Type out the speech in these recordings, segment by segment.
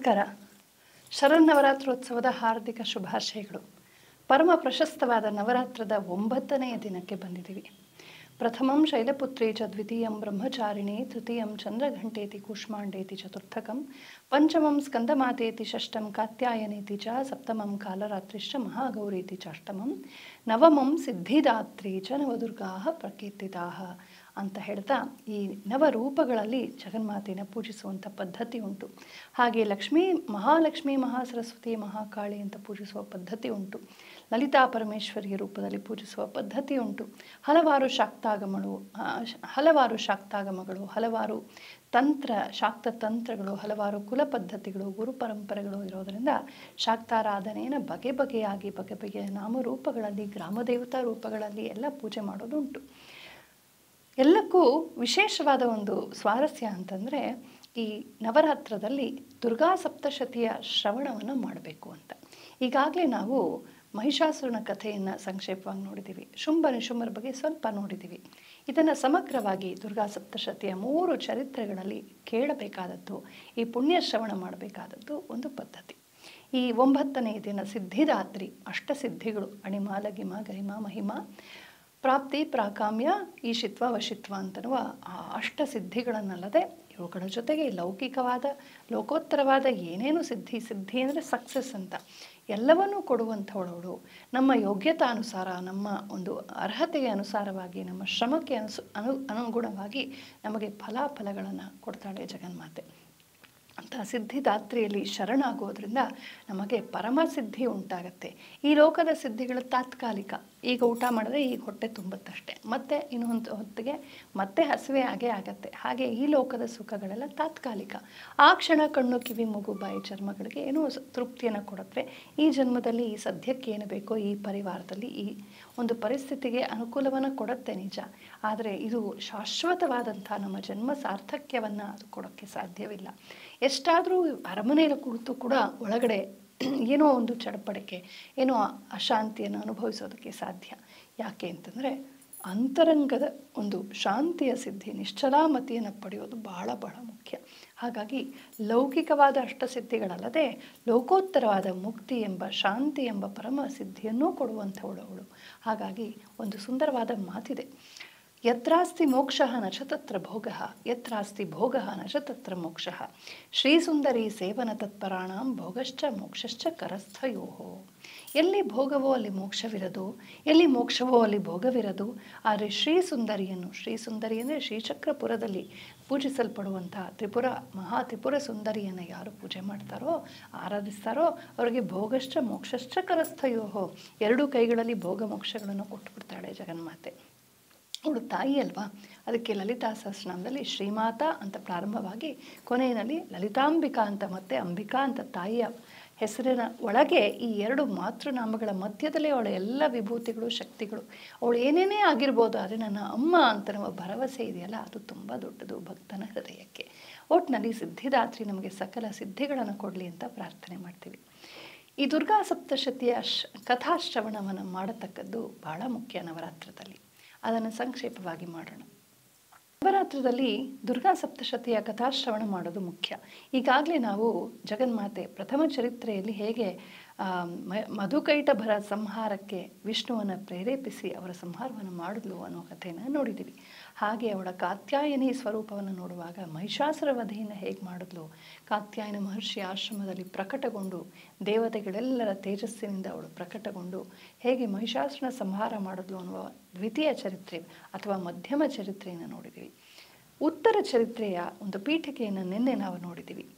ನಮಸ್ಕಾರ ಶರನ್ನವರಾತ್ರೋತ್ಸವದ ಹಾರ್ದಿಕ ಶುಭಾಶಯಗಳು ಪರಮ ಪ್ರಶಸ್ತವಾದ ನವರಾತ್ರದ ಒಂಬತ್ತನೆಯ ದಿನಕ್ಕೆ ಬಂದಿದ್ದೀವಿ ಪ್ರಥಮಂ ಶೈಲಪುತ್ರಿ ಚ ದ್ವಿತೀಯಂ ಬ್ರಹ್ಮಚಾರಿಣಿ ತೃತೀಯಂ ಚಂದ್ರಘಂಟೇತಿ ಕೂಷ್ಮಾಂಡೇತಿ ಚತುರ್ಥಕಂ ಪಂಚಮಂ ಸ್ಕಂದಮಾತೇತಿ ಷಷ್ಟಂ ಕಾತ್ಯಾಯನೇತಿ ಚ ಸಪ್ತಮಂ ಕಾಲರಾತ್ರಿಶ್ಚ ಮಹಾಗೌರೀತಿ ಚಾಷ್ಟಮಂ ನವಮಂ ಸಿದ್ಧಿದಾತ್ರಿ ಚ ನವದುರ್ಗಾ ಪ್ರಕೀರ್ತಿತಾ ಅಂತ ಹೇಳ್ತಾ ಈ ನವರೂಪಗಳಲ್ಲಿ ಜಗನ್ಮಾತೆಯನ್ನು ಪೂಜಿಸುವಂಥ ಪದ್ಧತಿ ಉಂಟು ಹಾಗೆ ಲಕ್ಷ್ಮೀ ಮಹಾಲಕ್ಷ್ಮಿ ಮಹಾಸರಸ್ವತಿ ಮಹಾಕಾಳಿ ಅಂತ ಪೂಜಿಸುವ ಪದ್ಧತಿ ಉಂಟು ಲಲಿತಾ ಪರಮೇಶ್ವರಿಯ ರೂಪದಲ್ಲಿ ಪೂಜಿಸುವ ಪದ್ಧತಿ ಉಂಟು ಹಲವಾರು ಶಾಕ್ತಾಗಮಗಳು ಆ, ಶ- ಹಲವಾರು ಶಾಕ್ತಾಗಮಗಳು ಹಲವಾರು ತಂತ್ರ ಶಾಕ್ತ ತಂತ್ರಗಳು ಹಲವಾರು ಕುಲ ಪದ್ಧತಿಗಳು ಗುರು ಪರಂಪರೆಗಳು ಇರೋದರಿಂದ ಶಾಕ್ತಾರಾಧನೆಯನ್ನು ಬಗೆ ಬಗೆಯಾಗಿ ಬಗೆ ಬಗೆಯ ನಾಮರೂಪಗಳಲ್ಲಿ ಗ್ರಾಮದೇವತಾ ರೂಪಗಳಲ್ಲಿ ಎಲ್ಲ ಪೂಜೆ ಮಾಡೋದುಂಟು ಎಲ್ಲಕ್ಕೂ ವಿಶೇಷವಾದ ಒಂದು ಸ್ವಾರಸ್ಯ ಅಂತಂದರೆ ಈ ನವರಾತ್ರದಲ್ಲಿ ದುರ್ಗಾ ಸಪ್ತಶತಿಯ ಶ್ರವಣವನ್ನು ಮಾಡಬೇಕು ಅಂತ ಈಗಾಗಲೇ ನಾವು ಮಹಿಷಾಸುರನ ಕಥೆಯನ್ನು ಸಂಕ್ಷೇಪವಾಗಿ ನೋಡಿದ್ದೀವಿ ಶುಂಭ ನಿಶುಂಭರ ಬಗ್ಗೆ ಸ್ವಲ್ಪ ನೋಡಿದ್ದೀವಿ ಇದನ್ನು ಸಮಗ್ರವಾಗಿ ದುರ್ಗಾ ಸಪ್ತಶತಿಯ ಮೂರು ಚರಿತ್ರೆಗಳಲ್ಲಿ ಕೇಳಬೇಕಾದದ್ದು ಈ ಪುಣ್ಯ ಶ್ರವಣ ಮಾಡಬೇಕಾದದ್ದು ಒಂದು ಪದ್ಧತಿ ಈ ಒಂಬತ್ತನೇ ದಿನ ಸಿದ್ಧಿದಾತ್ರಿ ಅಷ್ಟಸಿದ್ಧಿಗಳು ಅಣಿಮ ಲಗಿಮ ಗರಿಮ ಮಹಿಮ ಪ್ರಾಪ್ತಿ ಪ್ರಾಕಾಮ್ಯ ಈಶಿತ್ವ ವಶಿತ್ವ ಅಂತನ್ನುವ ಆ ಅಷ್ಟ ಸಿದ್ಧಿಗಳನ್ನಲ್ಲದೆ ಇವುಗಳ ಜೊತೆಗೆ ಲೌಕಿಕವಾದ ಲೋಕೋತ್ತರವಾದ ಏನೇನು ಸಿದ್ಧಿ ಸಿದ್ಧಿ ಅಂದರೆ ಸಕ್ಸಸ್ ಅಂತ ಎಲ್ಲವನ್ನೂ ಕೊಡುವಂಥವಳವಳು ನಮ್ಮ ಯೋಗ್ಯತಾನುಸಾರ ನಮ್ಮ ಒಂದು ಅರ್ಹತೆಗೆ ಅನುಸಾರವಾಗಿ ನಮ್ಮ ಶ್ರಮಕ್ಕೆ ಅನುಸು ಅನು ಅನುಗುಣವಾಗಿ ನಮಗೆ ಫಲಾಫಲಗಳನ್ನು ಕೊಡ್ತಾಳೆ ಜಗನ್ಮಾತೆ ಅಂತ ಸಿದ್ಧಿದಾತ್ರಿಯಲ್ಲಿ ಶರಣಾಗೋದ್ರಿಂದ ನಮಗೆ ಪರಮ ಸಿದ್ಧಿ ಉಂಟಾಗತ್ತೆ ಈ ಲೋಕದ ಸಿದ್ಧಿಗಳು ತಾತ್ಕಾಲಿಕ ಈಗ ಊಟ ಮಾಡಿದ್ರೆ ಈಗ ಹೊಟ್ಟೆ ತುಂಬುತ್ತಷ್ಟೆ ಮತ್ತೆ ಇನ್ನೊಂದು ಹೊತ್ತಿಗೆ ಮತ್ತೆ ಹಸಿವೆ ಆಗೇ ಆಗತ್ತೆ ಹಾಗೆ ಈ ಲೋಕದ ಸುಖಗಳೆಲ್ಲ ತಾತ್ಕಾಲಿಕ ಆ ಕ್ಷಣ ಕಣ್ಣು ಕಿವಿ ಮೂಗು ಬಾಯಿ ಚರ್ಮಗಳಿಗೆ ಏನೋ ಸ- ತೃಪ್ತಿಯನ್ನು ಕೊಡುತ್ತೆ ಈ ಜನ್ಮದಲ್ಲಿ ಈ ಸದ್ಯಕ್ಕೆ ಏನು ಬೇಕೋ ಈ ಪರಿವಾರದಲ್ಲಿ ಈ ಒಂದು ಪರಿಸ್ಥಿತಿಗೆ ಅನುಕೂಲವನ್ನು ಕೊಡುತ್ತೆ ನಿಜ ಆದರೆ ಇದು ಶಾಶ್ವತವಾದಂಥ ನಮ್ಮ ಜನ್ಮ ಸಾರ್ಥಕ್ಯವನ್ನು ಅದು ಕೊಡೋಕ್ಕೆ ಸಾಧ್ಯವಿಲ್ಲ ಎಷ್ಟಾದರೂ ಅರಮನೆಯಲ್ಲಿ ಕುಳಿತು ಕೂಡ ಒಳಗಡೆ ಏನೋ ಒಂದು ಚಡಪಡಿಕೆ ಏನೋ ಅಶಾಂತಿಯನ್ನು ಅನುಭವಿಸೋದಕ್ಕೆ ಸಾಧ್ಯ ಯಾಕೆ ಅಂತಂದರೆ ಅಂತರಂಗದ ಒಂದು ಶಾಂತಿಯ ಸಿದ್ಧಿ ನಿಶ್ಚಲಾಮತಿಯನ್ನು ಪಡೆಯೋದು ಬಹಳ ಬಹಳ ಮುಖ್ಯ ಹಾಗಾಗಿ ಲೌಕಿಕವಾದ ಅಷ್ಟಸಿದ್ಧಿಗಳಲ್ಲದೆ ಲೋಕೋತ್ತರವಾದ ಮುಕ್ತಿ ಎಂಬ ಶಾಂತಿ ಎಂಬ ಪರಮ ಸಿದ್ಧಿಯನ್ನೂ ಕೊಡುವಂಥವಳು ಅವಳು ಹಾಗಾಗಿ ಒಂದು ಸುಂದರವಾದ ಮಾತಿದೆ ಯತ್ರಾಸ್ತಿ ಮೋಕ್ಷ ನ ಚ ತತ್ರ ಭೋಗ ಯತ್ರಾಸ್ತಿ ಭೋಗ ನ ಚ ತತ್ರ ಮೋಕ್ಷ ಶ್ರೀಸುಂದರಿ ಸೇವನ ತತ್ಪರಾಣಾಂ ಭೋಗಶ್ಚ ಮೋಕ್ಷಶ್ಚ ಕರಸ್ಥಯೋ ಎಲ್ಲಿ ಭೋಗವೋ ಅಲ್ಲಿ ಮೋಕ್ಷವಿರದು ಎಲ್ಲಿ ಮೋಕ್ಷವೋ ಅಲ್ಲಿ ಭೋಗವಿರದು ಆದರೆ ಶ್ರೀಸುಂದರಿಯನ್ನು ಶ್ರೀಸುಂದರಿ ಅಂದರೆ ಶ್ರೀಚಕ್ರಪುರದಲ್ಲಿ ಪೂಜಿಸಲ್ಪಡುವಂಥ ತ್ರಿಪುರ ಮಹಾ ತ್ರಿಪುರ ಸುಂದರಿಯನ್ನು ಯಾರು ಪೂಜೆ ಮಾಡ್ತಾರೋ ಆರಾಧಿಸ್ತಾರೋ ಅವರಿಗೆ ಭೋಗಶ್ಚ ಮೋಕ್ಷಶ್ಚ ಕರಸ್ಥಯೋ ಎರಡೂ ಕೈಗಳಲ್ಲಿ ಭೋಗ ಮೋಕ್ಷಗಳನ್ನು ಕೊಟ್ಟುಬಿಡ್ತಾಳೆ ಜಗನ್ಮಾತೆ ಅವಳು ತಾಯಿ ಅಲ್ವಾ ಅದಕ್ಕೆ ಲಲಿತಾ ಸಹಸ್ರನಾಮದಲ್ಲಿ ಶ್ರೀಮಾತ ಅಂತ ಪ್ರಾರಂಭವಾಗಿ ಕೊನೆಯಲ್ಲಿ ಲಲಿತಾಂಬಿಕಾ ಅಂತ ಮತ್ತೆ ಅಂಬಿಕಾ ಅಂತ ತಾಯಿಯ ಹೆಸರಿನ ಒಳಗೆ ಈ ಎರಡು ಮಾತೃನಾಮಗಳ ಮಧ್ಯದಲ್ಲೇ ಅವಳ ಎಲ್ಲ ವಿಭೂತಿಗಳು ಶಕ್ತಿಗಳು ಅವಳು ಏನೇನೇ ಆಗಿರ್ಬೋದು ಆದರೆ ನನ್ನ ಅಮ್ಮ ಅಂತ ನಮ್ಮ ಭರವಸೆ ಇದೆಯಲ್ಲ ಅದು ತುಂಬ ದೊಡ್ಡದು ಭಕ್ತನ ಹೃದಯಕ್ಕೆ ಒಟ್ಟಿನಲ್ಲಿ ಸಿದ್ಧಿದಾತ್ರಿ ನಮಗೆ ಸಕಲ ಸಿದ್ಧಿಗಳನ್ನು ಕೊಡಲಿ ಅಂತ ಪ್ರಾರ್ಥನೆ ಮಾಡ್ತೀವಿ ಈ ದುರ್ಗಾ ಸಪ್ತಶತಿಯ ಶ ಕಥಾಶ್ರವಣವನ್ನು ಮಾಡತಕ್ಕದ್ದು ಬಹಳ ಮುಖ್ಯ ನವರಾತ್ರದಲ್ಲಿ ಅದನ್ನು ಸಂಕ್ಷೇಪವಾಗಿ ಮಾಡೋಣ ನವರಾತ್ರದಲ್ಲಿ ದುರ್ಗಾ ಸಪ್ತಶತಿಯ ಕಥಾಶ್ರವಣ ಮಾಡೋದು ಮುಖ್ಯ ಈಗಾಗಲೇ ನಾವು ಜಗನ್ಮಾತೆ ಪ್ರಥಮ ಚರಿತ್ರೆಯಲ್ಲಿ ಹೇಗೆ ಆ, ಮ- ಮಧುಕೈಟಭರ ಸಂಹಾರಕ್ಕೆ ವಿಷ್ಣುವನ್ನು ಪ್ರೇರೇಪಿಸಿ ಅವರ ಸಂಹಾರವನ್ನು ಮಾಡಿದ್ಲು ಅನ್ನೋ ಕಥೆಯನ್ನು ನೋಡಿದ್ದೀವಿ ಹಾಗೆ ಅವಳ ಕಾತ್ಯಾಯನಿ ಸ್ವರೂಪವನ್ನು ನೋಡುವಾಗ ಮಹಿಷಾಸುರ ವಧೆಯನ್ನು ಹೇಗೆ ಮಾಡಿದ್ಲು ಕಾತ್ಯಾಯನ ಮಹರ್ಷಿ ಆಶ್ರಮದಲ್ಲಿ ಪ್ರಕಟಗೊಂಡು ದೇವತೆಗಳೆಲ್ಲರ ತೇಜಸ್ಸಿನಿಂದ ಅವಳು ಪ್ರಕಟಗೊಂಡು ಹೇಗೆ ಮಹಿಷಾಸುರನ ಸಂಹಾರ ಮಾಡಿದ್ಲು ಅನ್ನುವ ದ್ವಿತೀಯ ಚರಿತ್ರೆ ಅಥವಾ ಮಧ್ಯಮ ಚರಿತ್ರೆಯನ್ನು ನೋಡಿದ್ದೀವಿ ಉತ್ತರ ಚರಿತ್ರೆಯ ಒಂದು ಪೀಠಿಕೆಯನ್ನು ನಿನ್ನೆ ನಾವು ನೋಡಿದ್ದೀವಿ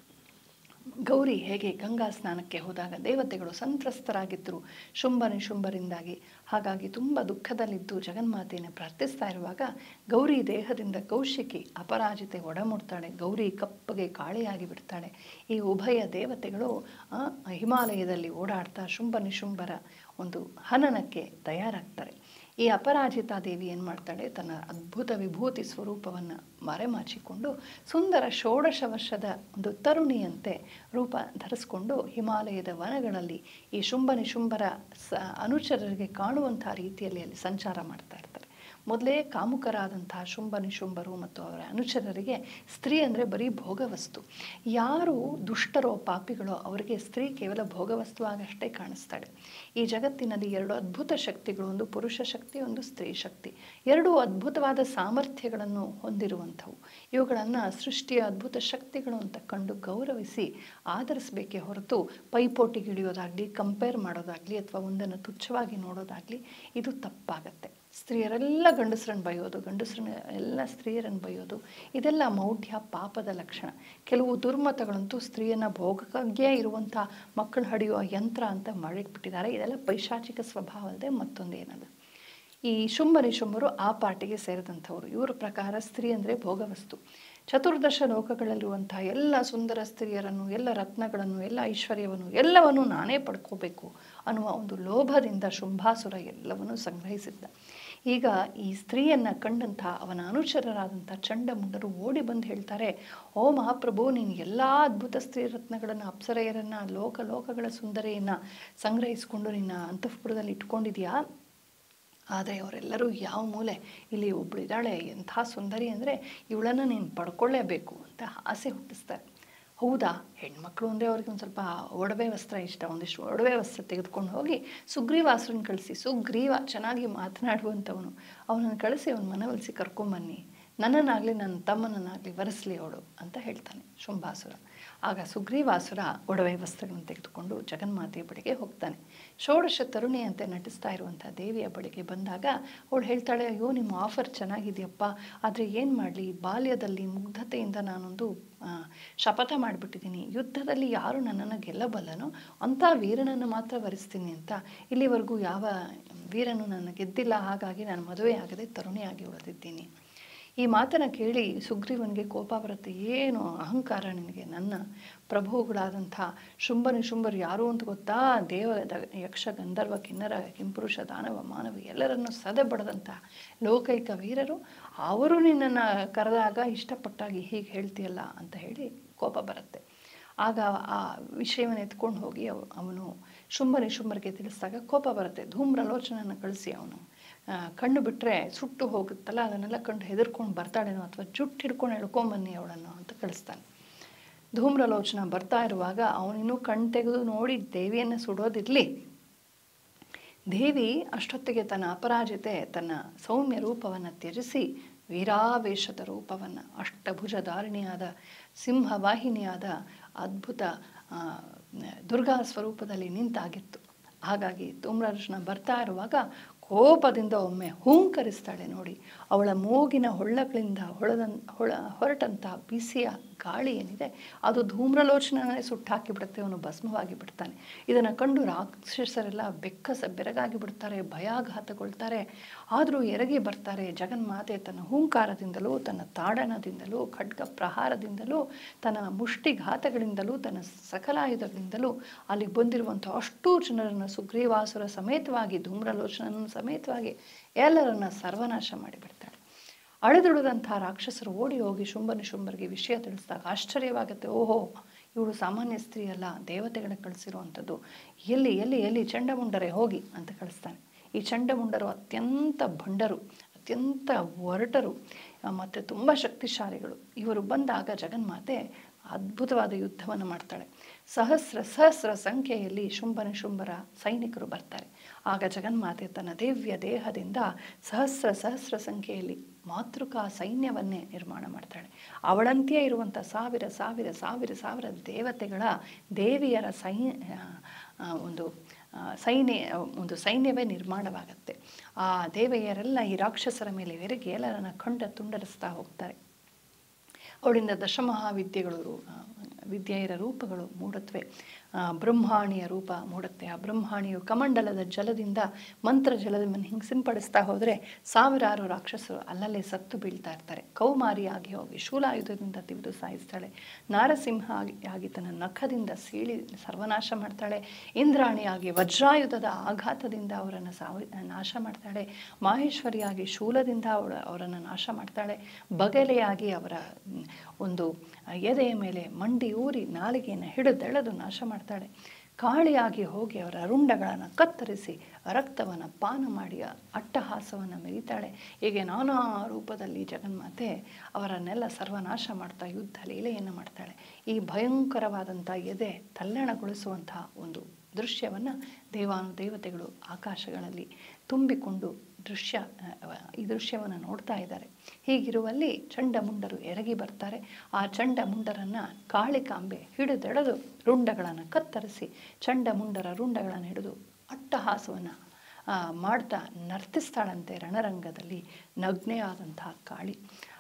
ಗೌರಿ ಹೇಗೆ ಗಂಗಾ ಸ್ನಾನಕ್ಕೆ ಹೋದಾಗ ದೇವತೆಗಳು ಸಂತ್ರಸ್ತರಾಗಿದ್ದರು ಶುಂಭ ನಿಶುಂಭರಿಂದಾಗಿ ಹಾಗಾಗಿ ತುಂಬ ದುಃಖದಲ್ಲಿದ್ದು ಜಗನ್ಮಾತೆಯನ್ನು ಪ್ರಾರ್ಥಿಸ್ತಾ ಇರುವಾಗ ಗೌರಿ ದೇಹದಿಂದ ಕೌಶಿಕಿ ಅಪರಾಜಿತೆ ಒಡಮುಡ್ತಾಳೆ ಗೌರಿ ಕಪ್ಪಗೆ ಕಾಳೆಯಾಗಿ ಬಿಡ್ತಾಳೆ ಈ ಉಭಯ ದೇವತೆಗಳು ಆ, ಹಿಮಾಲಯದಲ್ಲಿ ಓಡಾಡ್ತಾ ಶುಂಭ ನಿಶುಂಭರ ಒಂದು ಹನನಕ್ಕೆ ತಯಾರಾಗ್ತಾರೆ ಈ ಅಪರಾಜಿತಾ ದೇವಿ ಏನು ಮಾಡ್ತಾಳೆ ತನ್ನ ಅದ್ಭುತ ವಿಭೂತಿ ಸ್ವರೂಪವನ್ನು ಮರೆಮಾಚಿಕೊಂಡು ಸುಂದರ ಷೋಡಶ ವರ್ಷದ ಒಂದು ತರುಣಿಯಂತೆ ರೂಪ ಧರಿಸ್ಕೊಂಡು ಹಿಮಾಲಯದ ವನಗಳಲ್ಲಿ ಈ ಶುಂಭ ನಿಶುಂಭರ ಸ ಅನುಚರರಿಗೆ ಕಾಣುವಂಥ ರೀತಿಯಲ್ಲಿ ಅಲ್ಲಿ ಸಂಚಾರ ಮಾಡ್ತಾ ಇರ್ತಾರೆ ಮೊದಲೇ ಕಾಮುಕರಾದಂತಹ ಶುಂಭ ನಿಶುಂಭರು ಮತ್ತು ಅವರ ಅನುಚರರಿಗೆ ಸ್ತ್ರೀ ಅಂದರೆ ಬರೀ ಭೋಗವಸ್ತು ಯಾರು ದುಷ್ಟರೋ ಪಾಪಿಗಳೋ ಅವರಿಗೆ ಸ್ತ್ರೀ ಕೇವಲ ಭೋಗವಸ್ತು ಆಗಷ್ಟೇ ಕಾಣಿಸ್ತಾಳೆ ಈ ಜಗತ್ತಿನಲ್ಲಿ ಎರಡು ಅದ್ಭುತ ಶಕ್ತಿಗಳು ಒಂದು ಪುರುಷ ಶಕ್ತಿ ಒಂದು ಸ್ತ್ರೀ ಶಕ್ತಿ ಎರಡು ಅದ್ಭುತವಾದ ಸಾಮರ್ಥ್ಯಗಳನ್ನು ಹೊಂದಿರುವಂಥವು ಇವುಗಳನ್ನು ಸೃಷ್ಟಿಯ ಅದ್ಭುತ ಶಕ್ತಿಗಳು ಅಂತ ಕಂಡು ಗೌರವಿಸಿ ಆಧರಿಸಬೇಕೇ ಹೊರತು ಪೈಪೋಟಿಗಿಳಿಯೋದಾಗಲಿ ಕಂಪೇರ್ ಮಾಡೋದಾಗಲಿ ಅಥವಾ ಒಂದನ್ನು ತುಚ್ಛವಾಗಿ ನೋಡೋದಾಗಲಿ ಇದು ತಪ್ಪಾಗತ್ತೆ ಸ್ತ್ರೀಯರೆಲ್ಲ ಗಂಡಸರನ್ನು ಬೈಯೋದು ಗಂಡಸರನ್ನ ಎಲ್ಲ ಸ್ತ್ರೀಯರನ್ನು ಬೈಯೋದು ಇದೆಲ್ಲ ಮೌಢ್ಯ ಪಾಪದ ಲಕ್ಷಣ ಕೆಲವು ದುರ್ಮತಗಳಂತೂ ಸ್ತ್ರೀಯನ್ನು ಭೋಗಕ್ಕಾಗಿಯೇ ಇರುವಂಥ ಮಕ್ಕಳು ಹಡಿಯುವ ಯಂತ್ರ ಅಂತ ಮಾಡಿಟ್ಬಿಟ್ಟಿದ್ದಾರೆ ಇದೆಲ್ಲ ಪೈಶಾಚಿಕ ಸ್ವಭಾವ ಅಲ್ಲದೆ ಮತ್ತೊಂದೇನಲ್ಲ ಈ ಶುಂಭ ನಿಶುಂಭರು ಆ ಪಾರ್ಟಿಗೆ ಸೇರಿದಂಥವ್ರು ಇವರ ಪ್ರಕಾರ ಸ್ತ್ರೀ ಅಂದರೆ ಭೋಗವಸ್ತು ಚತುರ್ದಶ ಲೋಕಗಳಲ್ಲಿರುವಂತಹ ಎಲ್ಲ ಸುಂದರ ಸ್ತ್ರೀಯರನ್ನು ಎಲ್ಲ ರತ್ನಗಳನ್ನು ಎಲ್ಲ ಐಶ್ವರ್ಯವನ್ನು ಎಲ್ಲವನ್ನು ನಾನೇ ಪಡ್ಕೋಬೇಕು ಅನ್ನುವ ಒಂದು ಲೋಭದಿಂದ ಶುಂಭಾಸುರ ಎಲ್ಲವನ್ನೂ ಸಂಗ್ರಹಿಸಿದ್ದ ಈಗ ಈ ಸ್ತ್ರೀಯನ್ನು ಕಂಡಂಥ ಅವನ ಅನುಚರರಾದಂಥ ಚಂಡಮುಂಡರು ಓಡಿ ಬಂದು ಹೇಳ್ತಾರೆ ಓ ಮಹಾಪ್ರಭು ನೀನು ಎಲ್ಲ ಅದ್ಭುತ ಸ್ತ್ರೀ ರತ್ನಗಳನ್ನು ಅಪ್ಸರೆಯರನ್ನು ಲೋಕ ಲೋಕಗಳ ಸುಂದರಿಯನ್ನು ಸಂಗ್ರಹಿಸಿಕೊಂಡು ನಿನ್ನ ಅಂತಃಪುರದಲ್ಲಿ ಇಟ್ಕೊಂಡಿದ್ಯಾ ಆದರೆ ಅವರೆಲ್ಲರೂ ಯಾವ ಮೂಲೆ ಇಲ್ಲಿ ಒಬ್ಬಳಿದ್ದಾಳೆ ಎಂಥ ಸುಂದರಿ ಅಂದರೆ ಇವಳನ್ನು ನೀನು ಪಡ್ಕೊಳ್ಳೇಬೇಕು ಅಂತ ಆಸೆ ಹುಟ್ಟಿಸ್ತಾರೆ ಹೌದಾ ಹೆಣ್ಮಕ್ಳು ಅಂದರೆ ಅವ್ರಿಗೆ ಒಂದು ಸ್ವಲ್ಪ ಒಡವೆ ವಸ್ತ್ರ ಇಷ್ಟ ಒಂದಿಷ್ಟು ಒಡವೆ ವಸ್ತ್ರ ತೆಗೆದುಕೊಂಡು ಹೋಗಿ ಸುಗ್ರೀವಾಸುರನ್ನ ಕಳಿಸಿ ಸುಗ್ರೀವ ಚೆನ್ನಾಗಿ ಮಾತನಾಡುವಂಥವನು ಅವನನ್ನು ಕಳಿಸಿ ಅವನ ಮನವೊಲಿಸಿ ಕರ್ಕೊಂಬನ್ನಿ ನನ್ನನ್ನಾಗಲಿ ನನ್ನ ತಮ್ಮನನ್ನಾಗಲಿ ವರೆಸಲಿ ಅವಳು ಅಂತ ಹೇಳ್ತಾನೆ ಶುಂಭಾಸುರ ಆಗ ಸುಗ್ರೀವಾಸುರ ಒಡವೆ ವಸ್ತ್ರಗಳನ್ನು ತೆಗೆದುಕೊಂಡು ಜಗನ್ಮಾತೆಯ ಬಳಿಗೆ ಹೋಗ್ತಾನೆ ಷೋಡಶ ತರುಣಿಯಂತೆ ನಟಿಸ್ತಾ ಇರುವಂಥ ದೇವಿಯ ಬಳಿಗೆ ಬಂದಾಗ ಅವಳು ಹೇಳ್ತಾಳೆ ಅಯ್ಯೋ ನಿಮ್ಮ ಆಫರ್ ಚೆನ್ನಾಗಿದೆಯಪ್ಪ ಆದರೆ ಏನು ಮಾಡಲಿ ಬಾಲ್ಯದಲ್ಲಿ ಮುಗ್ಧತೆಯಿಂದ ನಾನೊಂದು ಆ, ಶಪಥ ಮಾಡಿಬಿಟ್ಟಿದ್ದೀನಿ ಯುದ್ಧದಲ್ಲಿ ಯಾರು ನನ್ನನ್ನು ಗೆಲ್ಲಬಲ್ಲನೋ ಅಂಥ ವೀರನನ್ನು ಮಾತ್ರ ವರಿಸ್ತೀನಿ ಅಂತ ಇಲ್ಲಿವರೆಗೂ ಯಾವ ವೀರನು ನನ್ನ ಗೆದ್ದಿಲ್ಲ ಹಾಗಾಗಿ ನಾನು ಮದುವೆ ಆಗದೆ ತರುಣಿಯಾಗಿ ಉಳಿದಿದ್ದೀನಿ ಈ ಮಾತನ್ನು ಕೇಳಿ ಸುಗ್ರೀವನಿಗೆ ಕೋಪ ಬರುತ್ತೆ ಏನು ಅಹಂಕಾರ ನಿನಗೆ ನನ್ನ ಪ್ರಭುಗಳಾದಂಥ ಶುಂಭ ನಿಶುಂಭರು ಯಾರು ಅಂತ ಗೊತ್ತಾ ದೇವ ದ- ಯಕ್ಷ ಗಂಧರ್ವ ಕಿನ್ನರ ಕಿಂಪುರುಷ ದಾನವ ಮಾನವ ಎಲ್ಲರನ್ನು ಸದೆ ಬಡದಂಥ ಲೋಕೈಕ ವೀರರು ಅವರು ನಿನ್ನನ್ನು ಕರೆದಾಗ ಇಷ್ಟಪಟ್ಟಾಗಿ ಹೀಗೆ ಹೇಳ್ತೀಯಲ್ಲ ಅಂತ ಹೇಳಿ ಕೋಪ ಬರುತ್ತೆ ಆಗ ಆ ವಿಷಯವನ್ನು ಎತ್ಕೊಂಡು ಹೋಗಿ ಅವ- ಅವನು ಶುಂಭ ನಿಶುಂಭರಿಗೆ ತಿಳಿಸಿದಾಗ ಕೋಪ ಬರುತ್ತೆ ಧೂಮ್ರಲೋಚನನ್ನು ಕಳಿಸಿ ಅವನು ಆ, ಕಣ್ಣು ಬಿಟ್ಟರೆ ಸುಟ್ಟು ಹೋಗುತ್ತಲ್ಲ ಅದನ್ನೆಲ್ಲ ಕಂಡು ಹೆದರ್ಕೊಂಡು ಬರ್ತಾಳೇನೋ ಅಥವಾ ಜುಟ್ಟು ಹಿಡ್ಕೊಂಡು ಎಳ್ಕೊಂಬನ್ನಿ ಅವಳನ್ನು ಅಂತ ಕಳಿಸ್ತಾನೆ ಧೂಮ್ರಲೋಚನ ಬರ್ತಾ ಇರುವಾಗ ಅವನಿನ್ನೂ ಕಣ್ಣು ತೆಗೆದು ನೋಡಿ ದೇವಿಯನ್ನು ಸುಡೋದಿರಲಿ ದೇವಿ ಅಷ್ಟೊತ್ತಿಗೆ ತನ್ನ ಅಪರಾಜಿತೆ ತನ್ನ ಸೌಮ್ಯ ರೂಪವನ್ನು ತ್ಯಜಿಸಿ ವೀರಾವೇಶದ ರೂಪವನ್ನು ಅಷ್ಟಭುಜಧಾರಿಣಿಯಾದ ಸಿಂಹವಾಹಿನಿಯಾದ ಅದ್ಭುತ ಆ, ದುರ್ಗಾ ಸ್ವರೂಪದಲ್ಲಿ ನಿಂತಾಗಿತ್ತು ಹಾಗಾಗಿ ಧೂಮ್ರಲೋಚನ ಬರ್ತಾ ಇರುವಾಗ ಕೋಪದಿಂದ ಒಮ್ಮೆ ಹೂಂಕರಿಸ್ತಾಳೆ ನೋಡಿ ಅವಳ ಮೂಗಿನ ಹೊಳ್ಳಗಳಿಂದ ಹೊಳದನ್ ಹೊಳ ಹೊರಟಂಥ ಬಿಸಿಯ ಗಾಳಿ ಏನಿದೆ ಅದು ಧೂಮ್ರಲೋಚನನೇ ಸುಟ್ಟಾಕಿಬಿಡುತ್ತೆ ಅವನು ಭಸ್ಮವಾಗಿ ಬಿಡ್ತಾನೆ ಇದನ್ನು ಕಂಡು ರಾಕ್ಷಸರೆಲ್ಲ ಬೆಕ್ಕಸ ಬೆರಗಾಗಿ ಬಿಡ್ತಾರೆ ಭಯಾಘಾತಗೊಳ್ತಾರೆ ಆದರೂ ಎರಗಿ ಬರ್ತಾರೆ ಜಗನ್ಮಾತೆ ತನ್ನ ಹೂಂಕಾರದಿಂದಲೂ ತನ್ನ ತಾಡನದಿಂದಲೂ ಖಡ್ಗ ಪ್ರಹಾರದಿಂದಲೂ ತನ್ನ ಮುಷ್ಟಿಘಾತಗಳಿಂದಲೂ ತನ್ನ ಸಕಲಾಯುಧಗಳಿಂದಲೂ ಅಲ್ಲಿ ಬಂದಿರುವಂಥ ಅಷ್ಟೂ ಜನರನ್ನು ಸುಗ್ರೀವಾಸುರ ಸಮೇತವಾಗಿ ಧೂಮ್ರಲೋಚನನ್ನು ಸಮೇತವಾಗಿ ಎಲ್ಲರನ್ನ ಸರ್ವನಾಶ ಮಾಡಿಬಿಡ್ತಾಳೆ ಅಳೆದುಳಿದಂಥ ರಾಕ್ಷಸರು ಓಡಿ ಹೋಗಿ ಶುಂಭ ನಿಶುಂಭರಿಗೆ ವಿಷಯ ತಿಳಿಸಿದಾಗ ಆಶ್ಚರ್ಯವಾಗುತ್ತೆ ಓಹೋ ಇವಳು ಸಾಮಾನ್ಯ ಸ್ತ್ರೀ ಅಲ್ಲ ದೇವತೆಗಳ ಕಳಿಸಿರುವಂಥದ್ದು ಎಲ್ಲಿ ಎಲ್ಲಿ ಎಲ್ಲಿ ಚಂಡಮುಂಡರೆ ಹೋಗಿ ಅಂತ ಕಳಿಸ್ತಾನೆ ಈ ಚಂಡಮುಂಡರು ಅತ್ಯಂತ ಭಂಡರು ಅತ್ಯಂತ ಒರಟರು ಮತ್ತು ತುಂಬ ಶಕ್ತಿಶಾಲಿಗಳು ಇವರು ಬಂದಾಗ ಜಗನ್ಮಾತೆ ಅದ್ಭುತವಾದ ಯುದ್ಧವನ್ನು ಮಾಡ್ತಾಳೆ ಸಹಸ್ರ ಸಹಸ್ರ ಸಂಖ್ಯೆಯಲ್ಲಿ ಶುಂಭನ ಶುಂಭರ ಸೈನಿಕರು ಬರ್ತಾರೆ ಆಗ ಜಗನ್ಮಾತೆ ತನ್ನ ದಿವ್ಯ ದೇಹದಿಂದ ಸಹಸ್ರ ಸಹಸ್ರ ಸಂಖ್ಯೆಯಲ್ಲಿ ಮಾತೃಕಾ ಸೈನ್ಯವನ್ನೇ ನಿರ್ಮಾಣ ಮಾಡ್ತಾಳೆ ಅವಳಂತೆಯೇ ಇರುವಂಥ ಸಾವಿರ ಸಾವಿರ ಸಾವಿರ ಸಾವಿರ ದೇವತೆಗಳ ದೇವಿಯರ ಸೈ ಆ, ಒಂದು ಆ, ಸೈನ್ಯ ಒಂದು ಸೈನ್ಯವೇ ನಿರ್ಮಾಣವಾಗುತ್ತೆ ಆ ದೇವಿಯರೆಲ್ಲ ಈ ರಾಕ್ಷಸರ ಮೇಲೆ ಎರಗಿ ಎಲ್ಲರನ್ನ ಖಂಡ ತುಂಡರಿಸ್ತಾ ಹೋಗ್ತಾರೆ ಅವಳಿಂದ ದಶಮಹಾವಿದ್ಯೆಗಳು ಆ, ವಿದ್ಯೆಯರ ರೂಪಗಳು ಮೂಡತ್ವೆ ಆ, ಬ್ರಹ್ಮಾಣಿಯ ರೂಪ ಮೂಡುತ್ತೆ ಆ ಬ್ರಹ್ಮಾಣಿಯು ಕಮಂಡಲದ ಜಲದಿಂದ ಮಂತ್ರ ಜಲವನ್ನು ಹಿಂಗೆ ಸಿಂಪಡಿಸ್ತಾ ಹೋದರೆ ಸಾವಿರಾರು ರಾಕ್ಷಸರು ಅಲ್ಲಲ್ಲೇ ಸತ್ತು ಬೀಳ್ತಾ ಇರ್ತಾರೆ ಕೌಮಾರಿಯಾಗಿ ಹೋಗಿ ಶೂಲಾಯುಧದಿಂದ ತಿವಿದು ಸಾಯಿಸ್ತಾಳೆ ನಾರಸಿಂಹ ಆಗಿ ಆಗಿ ತನ್ನ ನಖದಿಂದ ಸೀಳಿ ಸರ್ವನಾಶ ಮಾಡ್ತಾಳೆ ಇಂದ್ರಾಣಿಯಾಗಿ ವಜ್ರಾಯುಧದ ಆಘಾತದಿಂದ ಅವರನ್ನು ಸಾವಿ ನಾಶ ಮಾಡ್ತಾಳೆ ಮಾಹೇಶ್ವರಿಯಾಗಿ ಶೂಲದಿಂದ ಅವಳ ಅವರನ್ನು ನಾಶ ಮಾಡ್ತಾಳೆ ಬಗಲೆಯಾಗಿ ಅವರ ಮ್, ಒಂದು ಎದೆಯ ಮೇಲೆ ಮಂಡಿ ಊರಿ ನಾಲಿಗೆಯನ್ನು ಹಿಡಿದೆಳೆದು ನಾಶ ಮಾಡ್ತಾಳೆ ಕಾಳಿಯಾಗಿ ಹೋಗಿ ಅವರ ರುಂಡಗಳನ್ನು ಕತ್ತರಿಸಿ ರಕ್ತವನ್ನು ಪಾನ ಮಾಡಿ ಅಟ್ಟಹಾಸವನ್ನು ಮೆರೀತಾಳೆ ಹೀಗೆ ನಾನಾ ರೂಪದಲ್ಲಿ ಜಗನ್ಮಾತೆ ಅವರನ್ನೆಲ್ಲ ಸರ್ವನಾಶ ಮಾಡ್ತಾ ಯುದ್ಧ ಲೀಲೆಯನ್ನು ಮಾಡ್ತಾಳೆ ಈ ಭಯಂಕರವಾದಂಥ ಎದೆ ತಲ್ಲಣಗೊಳಿಸುವಂತಹ ಒಂದು ದೃಶ್ಯವನ್ನು ದೇವಾನು ದೇವತೆಗಳು ಆಕಾಶಗಳಲ್ಲಿ ತುಂಬಿಕೊಂಡು ದೃಶ್ಯ ಆ, ಈ ದೃಶ್ಯವನ್ನು ನೋಡ್ತಾ ಇದ್ದಾರೆ ಹೀಗಿರುವಲ್ಲಿ ಚಂಡಮುಂಡರು ಎರಗಿ ಬರ್ತಾರೆ ಆ ಚಂಡಮುಂಡರನ್ನು ಕಾಳಿಕಾಂಬೆ ಹಿಡಿದೆಳೆದು ರುಂಡಗಳನ್ನು ಕತ್ತರಿಸಿ ಚಂಡಮುಂಡರ ರುಂಡಗಳನ್ನು ಹಿಡಿದು ಅಟ್ಟಹಾಸವನ್ನು ಮಾಡ್ತಾ ನರ್ತಿಸ್ತಾಳಂತೆ ರಣರಂಗದಲ್ಲಿ ನಗ್ನೆಯಾದಂತಹ ಕಾಳಿ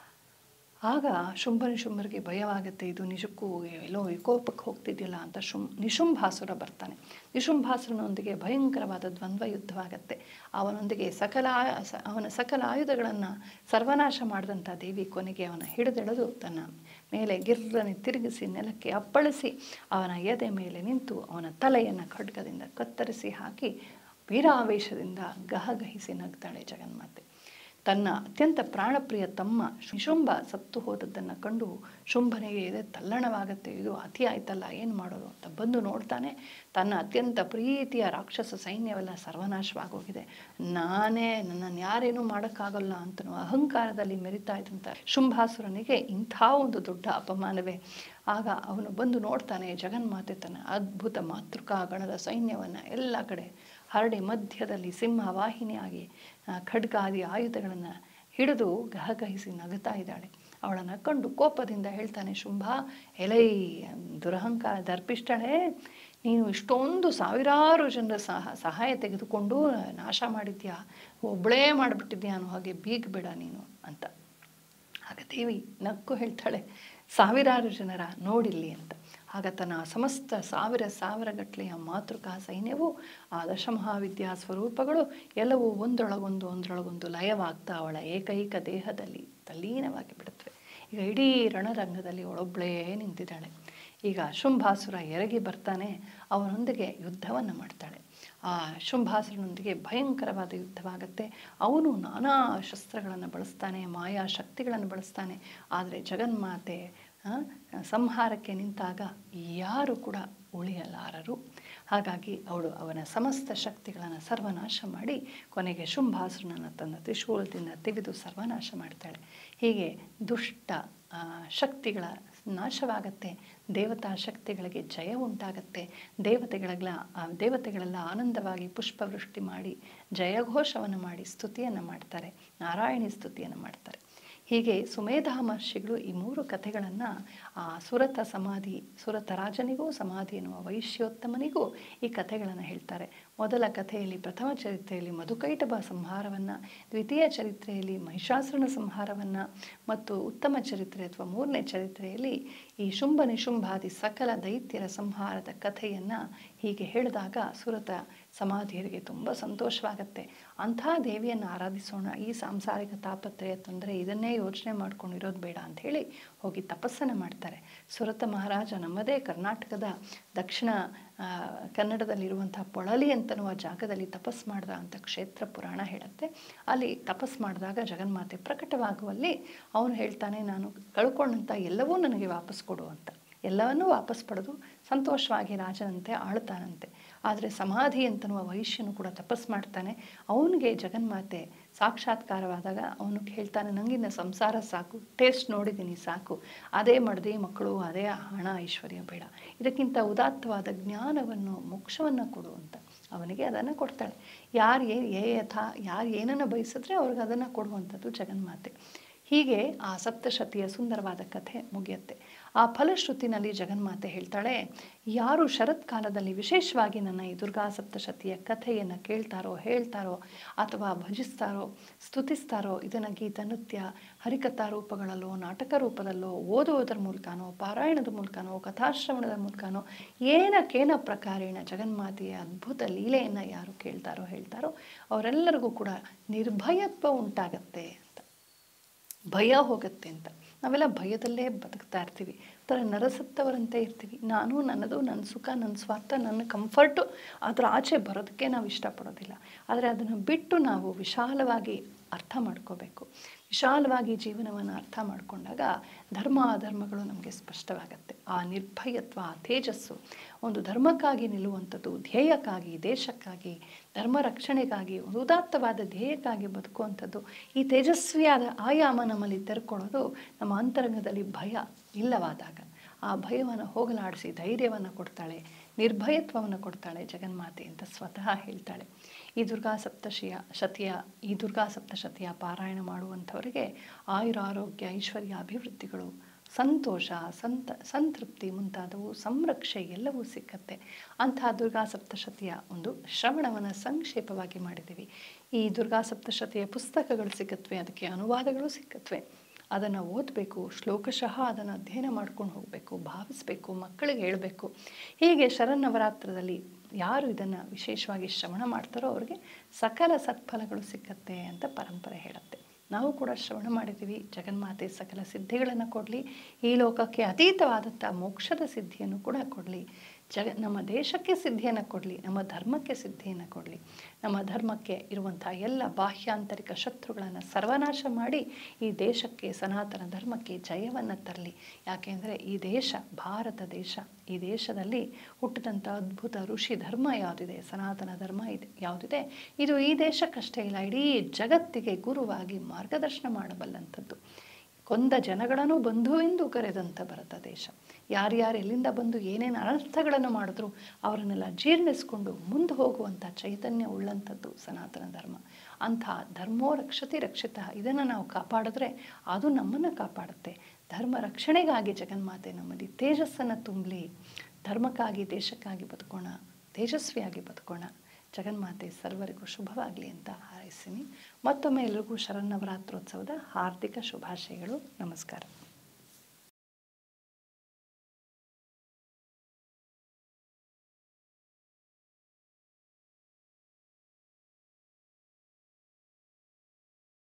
ಆಗ ಶುಂಭನ ಶುಂಭರಿಗೆ ಭಯವಾಗುತ್ತೆ ಇದು ನಿಜಕ್ಕೂ ಎಲ್ಲೋ ವಿಕೋಪಕ್ಕೆ ಹೋಗ್ತಿದೆಯಲ್ಲ ಅಂತ ಶುಂ ನಿಶುಂಭಾಸುರ ಬರ್ತಾನೆ ನಿಶುಂಭಾಸುರನೊಂದಿಗೆ ಭಯಂಕರವಾದ ದ್ವಂದ್ವ ಯುದ್ಧವಾಗತ್ತೆ ಅವನೊಂದಿಗೆ ಸಕಲ ಆ- ಸ- ಅವನ ಸಕಲ ಆಯುಧಗಳನ್ನು ಸರ್ವನಾಶ ಮಾಡಿದಂಥ ದೇವಿ ಕೊನೆಗೆ ಅವನ ಹಿಡಿದೆಳೆದು ತನ್ನ ಮೇಲೆ ಗಿರ್ರನೆ ತಿರುಗಿಸಿ ನೆಲಕ್ಕೆ ಅಪ್ಪಳಿಸಿ ಅವನ ಎದೆ ಮೇಲೆ ನಿಂತು ಅವನ ತಲೆಯನ್ನು ಖಡ್ಗದಿಂದ ಕತ್ತರಿಸಿ ಹಾಕಿ ವೀರಾವೇಶದಿಂದ ಗಹಗಹಿಸಿ ನಗ್ತಾಳೆ ಜಗನ್ಮಾತೆ ತನ್ನ ಅತ್ಯಂತ ಪ್ರಾಣಪ್ರಿಯ ತಮ್ಮ ಶುಂಭ ಸತ್ತು ಹೋದದ್ದನ್ನು ಕಂಡು ಶುಂಭನಿಗೆ ಇದೆ ತಲ್ಲಣವಾಗತ್ತೆ ಇದು ಅತಿ ಆಯ್ತಲ್ಲ ಏನು ಮಾಡೋದು ಅಂತ ಬಂದು ನೋಡ್ತಾನೆ ತನ್ನ ಅತ್ಯಂತ ಪ್ರೀತಿಯ ರಾಕ್ಷಸ ಸೈನ್ಯವೆಲ್ಲ ಸರ್ವನಾಶವಾಗೋಗಿದೆ ನಾನೇ ನನ್ನನ್ನು ಯಾರೇನೂ ಮಾಡೋಕ್ಕಾಗಲ್ಲ ಅಂತನೋ ಅಹಂಕಾರದಲ್ಲಿ ಮೆರಿತಾ ಇದ್ದಂಥ ಶುಂಭಾಸುರನಿಗೆ ಇಂಥ ಒಂದು ದೊಡ್ಡ ಅಪಮಾನವೇ ಆಗ ಅವನು ಬಂದು ನೋಡ್ತಾನೆ ಜಗನ್ಮಾತೆ ತನ್ನ ಅದ್ಭುತ ಮಾತೃಕಾ ಗಣದ ಸೈನ್ಯವನ್ನು ಎಲ್ಲ ಕಡೆ ಹರಡಿ ಮಧ್ಯದಲ್ಲಿ ಸಿಂಹವಾಹಿನಿಯಾಗಿ ಆ, ಖಡ್ಗಾದಿ ಆಯುಧಗಳನ್ನು ಹಿಡಿದು ಗಹಗಹಿಸಿ ನಗುತ್ತಾ ಇದ್ದಾಳೆ ಅವಳನ್ನು ಕಂಡು ಕೋಪದಿಂದ ಹೇಳ್ತಾನೆ ಶುಂಭ ಎಲೈ ದುರಹಂಕಾರ ದರ್ಪಿಷ್ಟಳೆ ನೀನು ಇಷ್ಟೊಂದು ಸಾವಿರಾರು ಜನರ ಸಹ ಸಹಾಯ ತೆಗೆದುಕೊಂಡು ನಾಶ ಮಾಡಿದ್ಯಾ ಒಬ್ಬಳೇ ಮಾಡಿಬಿಟ್ಟಿದ್ಯಾ ಅನ್ನೋ ಹಾಗೆ ಬೀಗಬೇಡ ನೀನು ಅಂತ ಆಗ ದೇವಿ ನಕ್ಕು ಹೇಳ್ತಾಳೆ ಸಾವಿರಾರು ಜನರ ನೋಡಿಲ್ಲಿ ಅಂತ ಆಗ ತನ್ನ ಸಮಸ್ತ ಸಾವಿರ ಸಾವಿರ ಗಟ್ಟಲೆಯ ಮಾತೃಕಾ ಸೈನ್ಯವು ಆ ದಶಮಹಾವಿದ್ಯಾ ಸ್ವರೂಪಗಳು ಎಲ್ಲವೂ ಒಂದರೊಳಗೊಂದು ಒಂದರೊಳಗೊಂದು ಲಯವಾಗ್ತಾ ಅವಳ ಏಕೈಕ ದೇಹದಲ್ಲಿ ತಲ್ಲೀನವಾಗಿ ಬಿಡುತ್ತವೆ ಈಗ ಇಡೀ ರಣರಂಗದಲ್ಲಿ ಅವಳೊಬ್ಬಳೇ ನಿಂತಿದ್ದಾಳೆ ಈಗ ಶುಂಭಾಸುರ ಎರಗಿ ಬರ್ತಾನೆ ಅವನೊಂದಿಗೆ ಯುದ್ಧವನ್ನು ಮಾಡ್ತಾಳೆ ಆ ಶುಂಭಾಸುರನೊಂದಿಗೆ ಭಯಂಕರವಾದ ಯುದ್ಧವಾಗುತ್ತೆ ಅವನು ನಾನಾ ಶಸ್ತ್ರಗಳನ್ನು ಬಳಸ್ತಾನೆ ಮಾಯಾ ಶಕ್ತಿಗಳನ್ನು ಬಳಸ್ತಾನೆ ಆದರೆ ಜಗನ್ಮಾತೆ ಆ, ಸಂಹಾರಕ್ಕೆ ನಿಂತಾಗ ಯಾರು ಕೂಡ ಉಳಿಯಲಾರರು ಹಾಗಾಗಿ ಅವಳು ಅವನ ಸಮಸ್ತ ಶಕ್ತಿಗಳನ್ನು ಸರ್ವನಾಶ ಮಾಡಿ ಕೊನೆಗೆ ಶುಂಭಾಸುರನನ್ನು ತನ್ನ ತ್ರಿಶೂಲದಿಂದ ತೆಗೆದು ಸರ್ವನಾಶ ಮಾಡ್ತಾಳೆ ಹೀಗೆ ದುಷ್ಟ ಆ, ಶಕ್ತಿಗಳ ನಾಶವಾಗತ್ತೆ ದೇವತಾ ಶಕ್ತಿಗಳಿಗೆ ಜಯ ಉಂಟಾಗತ್ತೆ ದೇವತೆಗಳೆಲ್ಲ ಆ ದೇವತೆಗಳೆಲ್ಲ ಆನಂದವಾಗಿ ಪುಷ್ಪವೃಷ್ಟಿ ಮಾಡಿ ಜಯಘೋಷವನ್ನು ಮಾಡಿ ಸ್ತುತಿಯನ್ನು ಮಾಡ್ತಾರೆ ನಾರಾಯಣಿ ಸ್ತುತಿಯನ್ನು ಮಾಡ್ತಾರೆ ಹೀಗೆ ಸುಮೇಧ ಮಹರ್ಷಿಗಳು ಈ ಮೂರು ಕಥೆಗಳನ್ನು ಆ ಸುರತ ಸಮಾಧಿ ಸುರತ ರಾಜನಿಗೂ ಸಮಾಧಿ ಎನ್ನುವ ವೈಶ್ಯೋತ್ತಮನಿಗೂ ಈ ಕಥೆಗಳನ್ನು ಹೇಳ್ತಾರೆ ಮೊದಲ ಕಥೆಯಲ್ಲಿ ಪ್ರಥಮ ಚರಿತ್ರೆಯಲ್ಲಿ ಮಧುಕೈಟಭ ಸಂಹಾರವನ್ನು ದ್ವಿತೀಯ ಚರಿತ್ರೆಯಲ್ಲಿ ಮಹಿಷಾಸುರನ ಸಂಹಾರವನ್ನು ಮತ್ತು ಉತ್ತಮ ಚರಿತ್ರೆ ಅಥವಾ ಮೂರನೇ ಚರಿತ್ರೆಯಲ್ಲಿ ಈ ಶುಂಭ ನಿಶುಂಭಾದಿ ಸಕಲ ದೈತ್ಯರ ಸಂಹಾರದ ಕಥೆಯನ್ನು ಹೀಗೆ ಹೇಳಿದಾಗ ಸುರತ ಸಮಾಧಿಯರಿಗೆ ತುಂಬ ಸಂತೋಷವಾಗತ್ತೆ ಅಂಥ ದೇವಿಯನ್ನು ಆರಾಧಿಸೋಣ ಈ ಸಾಂಸಾರಿಕ ತಾಪತ್ರಯ ತೊಂದರೆ ಇದನ್ನೇ ಯೋಚನೆ ಮಾಡ್ಕೊಂಡಿರೋದು ಬೇಡ ಅಂತ ಹೇಳಿ ಹೋಗಿ ತಪಸ್ಸನ್ನು ಮಾಡ್ತಾರೆ ಸುರತ ಮಹಾರಾಜ ನಮ್ಮದೇ ಕರ್ನಾಟಕದ ದಕ್ಷಿಣ ಆ, ಕನ್ನಡದಲ್ಲಿರುವಂಥ ಪೊಳಲಿ ಅಂತನ್ನುವ ಜಾಗದಲ್ಲಿ ತಪಸ್ ಮಾಡ್ದ ಅಂತ ಕ್ಷೇತ್ರ ಪುರಾಣ ಹೇಳುತ್ತೆ ಅಲ್ಲಿ ತಪಸ್ ಮಾಡಿದಾಗ ಜಗನ್ಮಾತೆ ಪ್ರಕಟವಾಗುವಲ್ಲಿ ಅವನು ಹೇಳ್ತಾನೆ ನಾನು ಕಳ್ಕೊಂಡಂಥ ಎಲ್ಲವೂ ನನಗೆ ವಾಪಸ್ ಕೊಡು ಅಂತ ಎಲ್ಲವನ್ನೂ ವಾಪಸ್ ಪಡೆದು ಸಂತೋಷವಾಗಿ ರಾಜನಂತೆ ಆಳ್ತಾನಂತೆ ಆದರೆ ಸಮಾಧಿ ಅಂತನ್ನುವ ವೈಶ್ಯನು ಕೂಡ ತಪಸ್ ಮಾಡ್ತಾನೆ ಅವನಿಗೆ ಜಗನ್ಮಾತೆ ಸಾಕ್ಷಾತ್ಕಾರವಾದಾಗ ಅವನು ಹೇಳ್ತಾನೆ ನನಗಿನ್ನ ಸಂಸಾರ ಸಾಕು ಟೇಸ್ಟ್ ನೋಡಿದ್ದೀನಿ ಸಾಕು ಅದೇ ಮಡದಿ ಮಕ್ಕಳು ಅದೇ ಹಣ ಐಶ್ವರ್ಯ ಬೇಡ ಇದಕ್ಕಿಂತ ಉದಾತ್ತವಾದ ಜ್ಞಾನವನ್ನು ಮೋಕ್ಷವನ್ನು ಕೊಡು ಅಂತ ಅವನಿಗೆ ಅದನ್ನು ಕೊಡ್ತಾಳೆ ಯಾರು ಏ ಏ ಯಥಾ ಯಾರು ಏನನ್ನು ಬಯಸಿದ್ರೆ ಅವ್ರಿಗೆ ಅದನ್ನು ಕೊಡುವಂಥದ್ದು ಜಗನ್ಮಾತೆ ಹೀಗೆ ಆ ಸಪ್ತಶತಿಯ ಸುಂದರವಾದ ಕಥೆ ಮುಗಿಯುತ್ತೆ ಆ ಫಲಶ್ರುತಿನಲ್ಲಿ ಜಗನ್ಮಾತೆ ಹೇಳ್ತಾಳೆ ಯಾರು ಶರತ್ಕಾಲದಲ್ಲಿ ವಿಶೇಷವಾಗಿ ನನ್ನ ಈ ದುರ್ಗಾ ಸಪ್ತಶತಿಯ ಕಥೆಯನ್ನು ಕೇಳ್ತಾರೋ ಹೇಳ್ತಾರೋ ಅಥವಾ ಭಜಿಸ್ತಾರೋ ಸ್ತುತಿಸ್ತಾರೋ ಇದನ್ನು ಗೀತ ನೃತ್ಯ ಹರಿಕಥಾ ರೂಪಗಳಲ್ಲೋ ನಾಟಕ ರೂಪದಲ್ಲೋ ಓದುವುದರ ಮೂಲಕನೋ ಪಾರಾಯಣದ ಮೂಲಕನೋ ಕಥಾಶ್ರವಣದ ಮೂಲಕನೋ ಏನಕ್ಕೇನ ಪ್ರಕಾರೇಣ ಜಗನ್ಮಾತೆಯ ಅದ್ಭುತ ಲೀಲೆಯನ್ನು ಯಾರು ಕೇಳ್ತಾರೋ ಹೇಳ್ತಾರೋ ಅವರೆಲ್ಲರಿಗೂ ಕೂಡ ನಿರ್ಭಯತ್ವ ಉಂಟಾಗತ್ತೆ ಅಂತ ಭಯ ಹೋಗುತ್ತೆ ಅಂತ ನಾವೆಲ್ಲ ಭಯದಲ್ಲೇ ಬದುಕ್ತಾ ಇರ್ತೀವಿ ಒಂಥರ ನರಸತ್ತವರಂತೆ ಇರ್ತೀವಿ ನಾನು ನನ್ನದು ನನ್ನ ಸುಖ ನನ್ನ ಸ್ವಾರ್ಥ ನನ್ನ ಕಂಫರ್ಟು ಅದರ ಆಚೆ ಬರೋದಕ್ಕೆ ನಾವು ಇಷ್ಟಪಡೋದಿಲ್ಲ ಆದರೆ ಅದನ್ನು ಬಿಟ್ಟು ನಾವು ವಿಶಾಲವಾಗಿ ಅರ್ಥ ಮಾಡ್ಕೋಬೇಕು ವಿಶಾಲವಾಗಿ ಜೀವನವನ್ನು ಅರ್ಥ ಮಾಡಿಕೊಂಡಾಗ ಧರ್ಮ ಅಧರ್ಮಗಳು ನಮಗೆ ಸ್ಪಷ್ಟವಾಗತ್ತೆ ಆ ನಿರ್ಭಯತ್ವ ಆ ತೇಜಸ್ಸು ಒಂದು ಧರ್ಮಕ್ಕಾಗಿ ನಿಲ್ಲುವಂಥದ್ದು ಧ್ಯೇಯಕ್ಕಾಗಿ ದೇಶಕ್ಕಾಗಿ ಧರ್ಮ ರಕ್ಷಣೆಗಾಗಿ ಒಂದು ಉದಾತ್ತವಾದ ಧ್ಯೇಯಕ್ಕಾಗಿ ಬದುಕುವಂಥದ್ದು ಈ ತೇಜಸ್ವಿಯಾದ ಆಯಾಮ ನಮ್ಮಲ್ಲಿ ತೆರ್ಕೊಳ್ಳೋದು ನಮ್ಮ ಅಂತರಂಗದಲ್ಲಿ ಭಯ ಇಲ್ಲವಾದಾಗ ಆ ಭಯವನ್ನು ಹೋಗಲಾಡಿಸಿ ಧೈರ್ಯವನ್ನು ಕೊಡ್ತಾಳೆ ನಿರ್ಭಯತ್ವವನ್ನು ಕೊಡ್ತಾಳೆ ಜಗನ್ಮಾತೆ ಅಂತ ಸ್ವತಃ ಹೇಳ್ತಾಳೆ ಈ ದುರ್ಗಾ ಸಪ್ತಶಿಯ ಶತಿಯ ಈ ದುರ್ಗಾ ಸಪ್ತಶತಿಯ ಪಾರಾಯಣ ಮಾಡುವಂಥವರಿಗೆ ಆಯುರ ಆರೋಗ್ಯ ಐಶ್ವರ್ಯ ಅಭಿವೃದ್ಧಿಗಳು ಸಂತೋಷ ಸಂತ ಸಂತೃಪ್ತಿ ಮುಂತಾದವು ಸಂರಕ್ಷೆ ಎಲ್ಲವೂ ಸಿಕ್ಕತ್ತೆ ಅಂತಹ ದುರ್ಗಾ ಸಪ್ತಶತಿಯ ಒಂದು ಶ್ರವಣವನ್ನು ಸಂಕ್ಷೇಪವಾಗಿ ಮಾಡಿದ್ದೀವಿ ಈ ದುರ್ಗಾ ಸಪ್ತಶತಿಯ ಪುಸ್ತಕಗಳು ಸಿಕ್ಕತ್ವೆ ಅದಕ್ಕೆ ಅನುವಾದಗಳು ಸಿಕ್ಕತ್ವೆ ಅದನ್ನು ಓದಬೇಕು ಶ್ಲೋಕಶಃ ಅದನ್ನು ಅಧ್ಯಯನ ಮಾಡ್ಕೊಂಡು ಹೋಗಬೇಕು ಭಾವಿಸಬೇಕು ಮಕ್ಕಳಿಗೆ ಹೇಳಬೇಕು ಹೀಗೆ ಶರನ್ನವರಾತ್ರದಲ್ಲಿ ಯಾರು ಇದನ್ನು ವಿಶೇಷವಾಗಿ ಶ್ರವಣ ಮಾಡ್ತಾರೋ ಅವ್ರಿಗೆ ಸಕಲ ಸತ್ಫಲಗಳು ಸಿಕ್ಕತ್ತೆ ಅಂತ ಪರಂಪರೆ ಹೇಳುತ್ತೆ ನಾವು ಕೂಡ ಶ್ರವಣ ಮಾಡಿದ್ದೀವಿ ಜಗನ್ಮಾತೆ ಸಕಲ ಸಿದ್ಧಿಗಳನ್ನು ಕೊಡಲಿ ಈ ಲೋಕಕ್ಕೆ ಅತೀತವಾದಂಥ ಮೋಕ್ಷದ ಸಿದ್ಧಿಯನ್ನು ಕೂಡ ಕೊಡಲಿ ಜಗ ನಮ್ಮ ದೇಶಕ್ಕೆ ಸಿದ್ಧಿಯನ್ನು ಕೊಡಲಿ ನಮ್ಮ ಧರ್ಮಕ್ಕೆ ಸಿದ್ಧಿಯನ್ನು ಕೊಡಲಿ ನಮ್ಮ ಧರ್ಮಕ್ಕೆ ಇರುವಂಥ ಎಲ್ಲ ಬಾಹ್ಯಾಂತರಿಕ ಶತ್ರುಗಳನ್ನು ಸರ್ವನಾಶ ಮಾಡಿ ಈ ದೇಶಕ್ಕೆ ಸನಾತನ ಧರ್ಮಕ್ಕೆ ಜಯವನ್ನು ತರಲಿ ಯಾಕೆಂದರೆ ಈ ದೇಶ ಭಾರತ ದೇಶ ಈ ದೇಶದಲ್ಲಿ ಹುಟ್ಟಿದಂಥ ಅದ್ಭುತ ಋಷಿ ಧರ್ಮ ಯಾವುದಿದೆ ಸನಾತನ ಧರ್ಮ ಇದೆ ಯಾವುದಿದೆ ಇದು ಈ ದೇಶಕ್ಕಷ್ಟೇ ಇಲ್ಲ ಇಡೀ ಜಗತ್ತಿಗೆ ಗುರುವಾಗಿ ಮಾರ್ಗದರ್ಶನ ಮಾಡಬಲ್ಲಂಥದ್ದು ಕೊಂದ ಜನಗಳನ್ನು ಬಂಧುವೆಂದು ಕರೆದಂಥ ಭರತ ದೇಶ ಯಾರ್ಯಾರು ಎಲ್ಲಿಂದ ಬಂದು ಏನೇನು ಅನರ್ಥಗಳನ್ನು ಮಾಡಿದ್ರು ಅವರನ್ನೆಲ್ಲ ಜೀರ್ಣಿಸ್ಕೊಂಡು ಮುಂದೆ ಹೋಗುವಂಥ ಚೈತನ್ಯ ಉಳ್ಳಂಥದ್ದು ಸನಾತನ ಧರ್ಮ ಅಂಥ ಧರ್ಮೋ ರಕ್ಷತಿ ರಕ್ಷಿತ ಇದನ್ನು ನಾವು ಕಾಪಾಡಿದ್ರೆ ಅದು ನಮ್ಮನ್ನು ಕಾಪಾಡುತ್ತೆ ಧರ್ಮ ರಕ್ಷಣೆಗಾಗಿ ಜಗನ್ಮಾತೆ ನಮ್ಮಲ್ಲಿ ತೇಜಸ್ಸನ್ನು ತುಂಬಲಿ ಧರ್ಮಕ್ಕಾಗಿ ದೇಶಕ್ಕಾಗಿ ಬದುಕೋಣ ತೇಜಸ್ವಿಯಾಗಿ ಬದುಕೋಣ ಜಗನ್ಮಾತೆ ಸರ್ವರಿಗೂ ಶುಭವಾಗಲಿ ಅಂತ ಹಾರೈಸ್ತೀನಿ ಮತ್ತೊಮ್ಮೆ ಎಲ್ರಿಗೂ ಶರನ್ನವರಾತ್ರೋತ್ಸವದ ಹಾರ್ದಿಕ ಶುಭಾಶಯಗಳು ನಮಸ್ಕಾರ